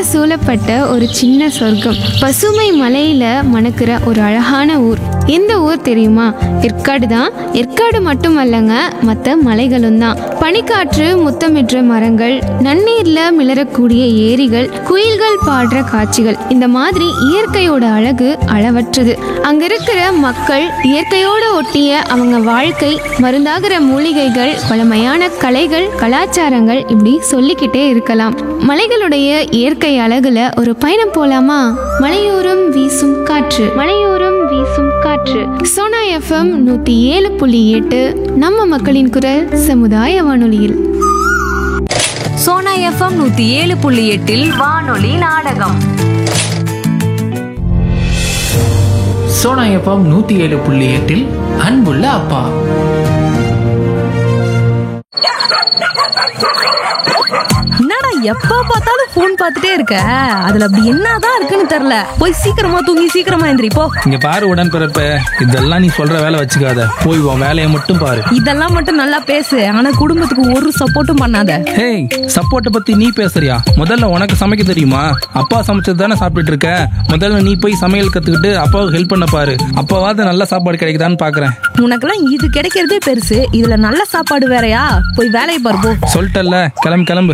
சூழப்பட்ட ஒரு சின்ன சொர்க்கம் பசுமை மலையில மணக்கிற ஒரு அழகான ஊர் எந்த ஊர் தெரியுமா ஏற்காடு தான் ஏற்காடு மட்டுமல்லங்க மற்ற மலைகளும் தான் பனிக்காற்று முத்தமிடுற மரங்கள் நன்னீர்ல மிளறக்கூடிய ஏரிகள் குயில்கள் பாடுற காட்சிகள் இந்த மாதிரி இயற்கையோட அழகு அளவற்றது அங்க இருக்கிற மக்கள் இயற்கையோட ஒட்டிய அவங்க வாழ்க்கை மருந்தாகிற மூலிகைகள் பழமையான கலைகள் கலாச்சாரங்கள் இப்படி சொல்லிக்கிட்டே இருக்கலாம் மலைகளுடைய இயற்கை அழகுல ஒரு பயணம் போலாமா மலையோரம் வீசும் காற்று மலையோரம் வீசும் காற்று சோனா எஃப்எம் நூத்தி ஏழு புள்ளி எட்டு நம்ம மக்களின் குரல் சமுதாய வானொலியில் சோனா எஃப்எம் நூத்தி ஏழு புள்ளி எட்டில் வானொலி நாடகம் சோனா எஃப்எம் நூற்றி ஏழு புள்ளி எட்டில் அன்புள்ள அப்பா என்னடா எப்ப பார்த்தாலும் ஃபோன் பார்த்துட்டே இருக்க அதுல அப்படி என்னதான் இருக்குன்னு தெரியல போய் சீக்கிரமா தூங்கி சீக்கிரமா எந்திரி போ இங்க பாரு உடன்பிறப்ப இதெல்லாம் நீ சொல்ற வேலை வச்சுக்காத போய் உன் வேலையை மட்டும் பாரு இதெல்லாம் மட்டும் நல்லா பேசு ஆனா குடும்பத்துக்கு ஒரு சப்போர்ட்டும் பண்ணாத ஹேய் சப்போர்ட்டை பத்தி நீ பேசுறியா முதல்ல உனக்கு சமைக்க தெரியுமா அப்பா சமைச்சது தானே சாப்பிட்டுட்டு இருக்க முதல்ல நீ போய் சமையல் கத்துக்கிட்டு அப்பாவுக்கு ஹெல்ப் பண்ண பாரு அப்பாவாவது நல்ல சாப்பாடு கிடைக்குதான்னு பாக்குறேன் உனக்கெல்லாம் இது கிடைக்கிறதே பெருசு இதுல நல்ல சாப்பாடு வேறயா போய் வேலையை பாரு போ சொல்லிட்டல்ல கிளம்பு கிளம்பு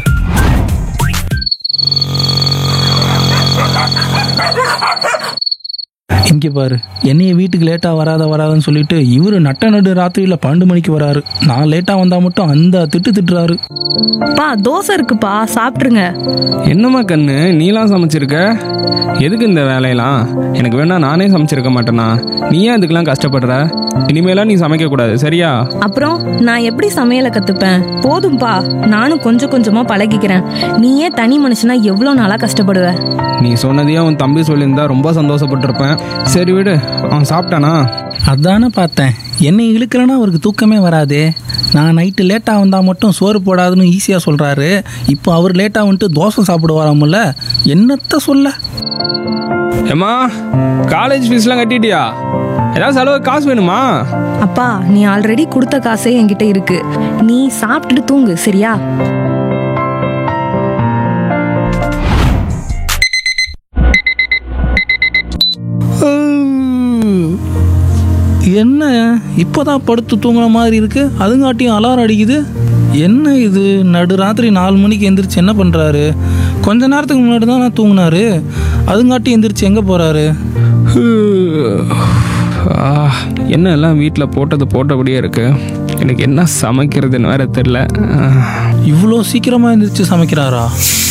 இங்க பாரு என்னைய வீட்டுக்கு லேட்டா வராத வராதுன்னு சொல்லிட்டு இவரு நட்ட நடு ராத்திரியில பன்னெண்டு மணிக்கு வராரு நான் லேட்டா வந்தா மட்டும் அந்த திட்டு திட்டுறாரு பா தோசை இருக்குப்பா சாப்பிட்டுருங்க என்னம்மா கண்ணு நீலாம் சமைச்சிருக்க எதுக்கு இந்த வேலையெல்லாம் எனக்கு வேணா நானே சமைச்சிருக்க மாட்டேனா நீ ஏன் இதுக்கெல்லாம் கஷ்டப்படுற இனிமேலாம் நீ சமைக்க கூடாது சரியா அப்புறம் நான் எப்படி சமையலை கத்துப்பேன் போதும்பா நானும் கொஞ்சம் கொஞ்சமா பழகிக்கிறேன் நீயே தனி மனுஷனா எவ்வளவு நாளா கஷ்டப்படுவ நீ சொன்னதையும் அவன் தம்பி சொல்லியிருந்தா ரொம்ப சந்தோஷப்பட்டிருப்பேன் சரி விடு அவன் சாப்பிட்டானா அதானே பார்த்தேன் என்னை இழுக்கிறேன்னா அவருக்கு தூக்கமே வராதே நான் நைட்டு லேட்டாக வந்தால் மட்டும் சோறு போடாதுன்னு ஈஸியாக சொல்கிறாரு இப்போ அவர் லேட்டாக வந்துட்டு தோசை சாப்பிடுவாராமுல்ல என்னத்த சொல்ல ஏம்மா காலேஜ் ஃபீஸ்லாம் கட்டிட்டியா ஏதாவது செலவு காசு வேணுமா அப்பா நீ ஆல்ரெடி கொடுத்த காசே என்கிட்ட இருக்கு நீ சாப்பிட்டுட்டு தூங்கு சரியா என்ன இப்போதான் படுத்து தூங்குற மாதிரி இருக்கு அதுங்காட்டியும் அலாரம் அடிக்குது என்ன இது நடு ராத்திரி நாலு மணிக்கு எந்திரிச்சு என்ன பண்ணுறாரு கொஞ்ச நேரத்துக்கு முன்னாடி தான் நான் தூங்கினாரு அதுங்காட்டி எந்திரிச்சு எங்கே போகிறாரு ஆ, என்ன எல்லாம் வீட்டில் போட்டது போட்டபடியே இருக்கு எனக்கு என்ன சமைக்கிறதுன்னு வேற தெரில இவ்வளோ சீக்கிரமாக எந்திரிச்சு சமைக்கிறாரா